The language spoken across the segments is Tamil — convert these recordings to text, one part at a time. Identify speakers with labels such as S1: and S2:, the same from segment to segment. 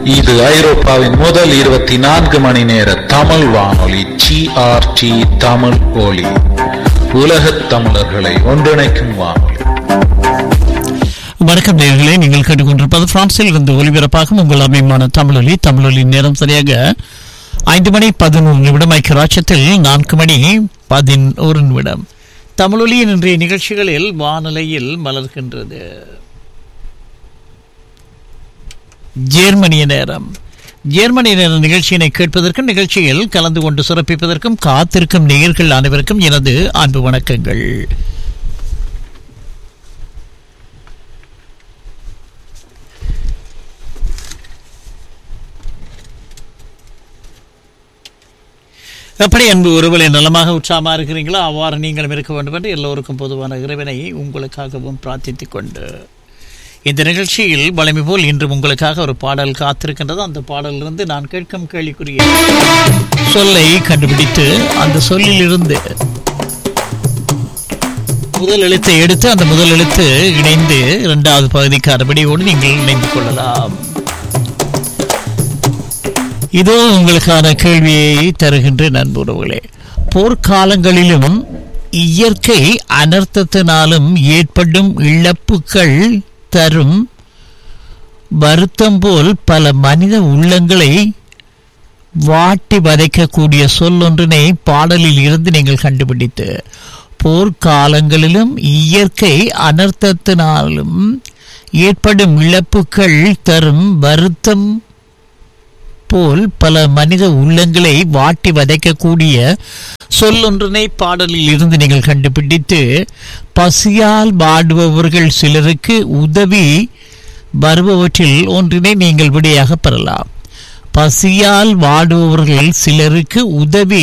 S1: இது ஐரோப்பாவின் முதல் இருபத்தி நான்கு மணி நேர தமிழ் வானொலி ஜிஆர்டி தமிழ் ஒலி உலகத் தமிழர்களை ஒன்றிணைக்கும் வானொலி
S2: வணக்கம் நேர்களே நீங்கள் கேட்டுக்கொண்டிருப்பது பிரான்சில் இருந்து ஒலிபரப்பாகும் உங்கள் அபிமான தமிழொலி தமிழொலி நேரம் சரியாக ஐந்து மணி பதினோரு நிமிடம் ஐக்கிய ராட்சத்தில் நான்கு மணி பதினோரு நிமிடம் தமிழொலியின் இன்றைய நிகழ்ச்சிகளில் வானிலையில் மலர்கின்றது ஜேர்மனிய நேரம் ஜேர்மனிய நேர நிகழ்ச்சியினை கேட்பதற்கும் நிகழ்ச்சியில் கலந்து கொண்டு சிறப்பிப்பதற்கும் காத்திருக்கும் நேயர்கள் அனைவருக்கும் எனது அன்பு வணக்கங்கள் எப்படி அன்பு ஒருவரை நலமாக உற்சாகமாக இருக்கிறீங்களோ அவ்வாறு நீங்களும் இருக்க வேண்டும் என்று எல்லோருக்கும் பொதுவான இறைவனை உங்களுக்காகவும் பிரார்த்தித்துக் கொண்டு இந்த நிகழ்ச்சியில் வளமை போல் இன்று உங்களுக்காக ஒரு பாடல் காத்திருக்கின்றது அந்த பாடலிலிருந்து நான் கேட்கும் கேள்விக்குரிய சொல்லை கண்டுபிடித்து அந்த சொல்லிலிருந்து முதல் எழுத்தை எடுத்து அந்த முதல் எழுத்து இணைந்து இரண்டாவது பகுதிக்கு அறுபடியோடு நீங்கள் இணைந்து கொள்ளலாம் இதோ உங்களுக்கான கேள்வியை தருகின்ற நண்புறவுகளே போர்க்காலங்களிலும் இயற்கை அனர்த்தத்தினாலும் ஏற்படும் இழப்புகள் தரும் வருத்தம் போல் பல மனித உள்ளங்களை வாட்டி வதைக்கக்கூடிய சொல் ஒன்றினை பாடலில் இருந்து நீங்கள் கண்டுபிடித்து போர்க்காலங்களிலும் இயற்கை அனர்த்தத்தினாலும் ஏற்படும் இழப்புகள் தரும் வருத்தம் போல் பல மனித உள்ளங்களை வாட்டி வதைக்கக்கூடிய சொல்லொன்றினை பாடலில் இருந்து நீங்கள் கண்டுபிடித்து பசியால் வாடுபவர்கள் சிலருக்கு உதவி வருபவற்றில் ஒன்றினை நீங்கள் விடையாக பெறலாம் பசியால் வாடுபவர்கள் சிலருக்கு உதவி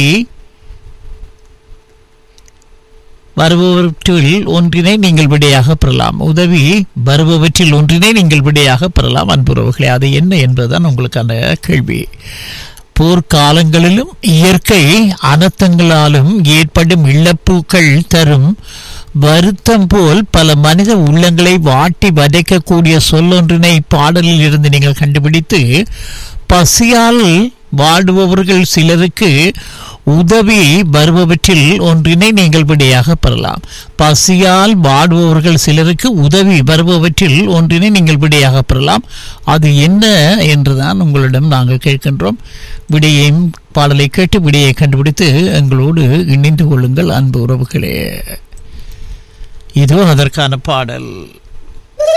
S2: வருபவற்றில் ஒன்றினை நீங்கள் விடையாக பெறலாம் உதவி வருபவற்றில் ஒன்றினை நீங்கள் விடையாக பெறலாம் அன்புறவுகளே அது என்ன என்பதுதான் உங்களுக்கான கேள்வி போர்க்காலங்களிலும் இயற்கை அனர்த்தங்களாலும் ஏற்படும் இழப்புகள் தரும் வருத்தம் போல் பல மனித உள்ளங்களை வாட்டி வதைக்கக்கூடிய சொல்லொன்றினை பாடலில் இருந்து நீங்கள் கண்டுபிடித்து பசியால் வாடுபவர்கள் சிலருக்கு உதவி வருபவற்றில் ஒன்றினை நீங்கள் விடையாக பெறலாம் பசியால் வாடுபவர்கள் சிலருக்கு உதவி வருபவற்றில் ஒன்றினை நீங்கள் விடையாக பெறலாம் அது என்ன என்றுதான் உங்களிடம் நாங்கள் கேட்கின்றோம் விடையையும் பாடலை கேட்டு விடையை கண்டுபிடித்து எங்களோடு இணைந்து கொள்ளுங்கள் அன்பு உறவுகளே இதோ அதற்கான பாடல்